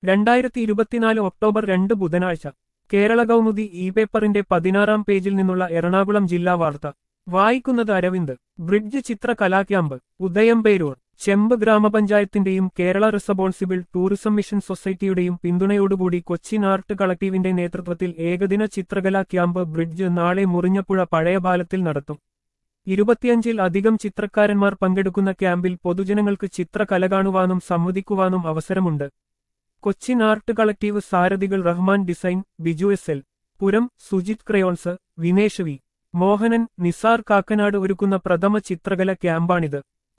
രണ്ടായിരത്തി ഇരുപത്തിനാല് ഒക്ടോബർ രണ്ട് ബുധനാഴ്ച കേരള കൗമുദി ഇ പേപ്പറിന്റെ പതിനാറാം പേജിൽ നിന്നുള്ള എറണാകുളം ജില്ലാ വാർത്ത വായിക്കുന്നത് അരവിന്ദ് ബ്രിഡ്ജ് ചിത്ര കലാക്യാമ്പ് ഉദയംപേരൂർ ചെമ്പ് ഗ്രാമപഞ്ചായത്തിന്റെയും കേരള റിസബോൺസിബിൾ ടൂറിസം മിഷൻ സൊസൈറ്റിയുടെയും പിന്തുണയോടുകൂടി കൊച്ചിൻ ആർട്ട് കളക്ടീവിന്റെ നേതൃത്വത്തിൽ ഏകദിന ചിത്രകലാ ക്യാമ്പ് ബ്രിഡ്ജ് നാളെ മുറിഞ്ഞപ്പുഴ പഴയ പാലത്തിൽ നടത്തും ഇരുപത്തിയഞ്ചിൽ അധികം ചിത്രക്കാരന്മാർ പങ്കെടുക്കുന്ന ക്യാമ്പിൽ പൊതുജനങ്ങൾക്ക് ചിത്രകല കാണുവാനും സംവദിക്കുവാനും അവസരമുണ്ട് കൊച്ചിൻ ആർട്ട് കളക്ടീവ് സാരഥികൾ Rahman design Biju S L Puram Sujith crayons Vinesh V Mohanan Nisar Kakkanad ഒരുക്കുന്ന പ്രഥമ ചിത്രകല ക്യാമ്പാണിത്